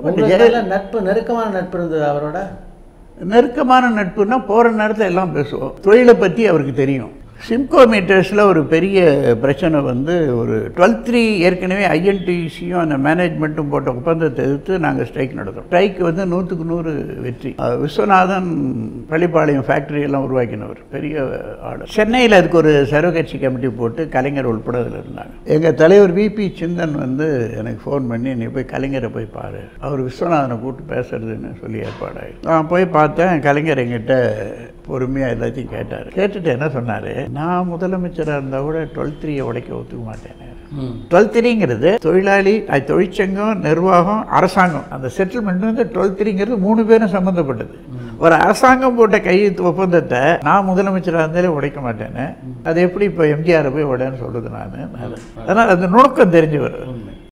but உங்களுக்கு நல்ல நட்பு நெருக்கமான நட்பு இருந்தது அவரோட நெருக்கமான நட்புனா போகிற நேரத்தில் எல்லாம் பேசுவோம் தொழிலை பற்றி அவருக்கு தெரியும் சிம்கோ மீட்டர்ஸில் ஒரு பெரிய பிரச்சனை வந்து ஒரு டுவெல் த்ரீ ஏற்கனவே ஐஎன்டிசியும் அந்த மேனேஜ்மெண்ட்டும் போட்ட ஒப்பந்தத்தை எதிர்த்து நாங்கள் ஸ்ட்ரைக் நடத்தோம் ஸ்ட்ரைக் வந்து நூற்றுக்கு நூறு வெற்றி அஹ் விஸ்வநாதன் பள்ளிப்பாளையம் ஃபேக்டரி எல்லாம் உருவாக்கினவர் பெரிய ஆர்டர் சென்னையில் அதுக்கு ஒரு சர்வகட்சி கமிட்டி போட்டு கலைஞர் உள்பட அதில் இருந்தாங்க எங்கள் தலைவர் விபி சிந்தன் வந்து எனக்கு ஃபோன் பண்ணி நீ போய் கலைஞரை போய் பாரு அவர் விஸ்வநாதனை கூப்பிட்டு பேசுறதுன்னு சொல்லி ஏற்பாடாகி நான் போய் பார்த்தேன் கலைஞர் எங்கிட்ட பொறுமையாக எல்லாத்தையும் கேட்டார் கேட்டுட்டு என்ன சொன்னார் நான் முதலமைச்சராக இருந்தால் கூட டுவெல் த்ரீயை உடைக்க ஒத்துக்க மாட்டேன் டுவெல் த்ரீங்கிறது தொழிலாளி அது தொழிற்சங்கம் நிர்வாகம் அரசாங்கம் அந்த செட்டில்மெண்ட் வந்து டுவெல் த்ரீங்கிறது மூணு பேரும் சம்மந்தப்பட்டது ஒரு அரசாங்கம் போட்ட கையெழுத்து ஒப்பந்தத்தை நான் முதலமைச்சராக இருந்தாலே உடைக்க மாட்டேன்னு அது எப்படி இப்போ எம்ஜிஆரை போய் உடன்னு சொல்லுது நான் அதனால் அந்த நுணுக்கம் தெரிஞ்சு வரும்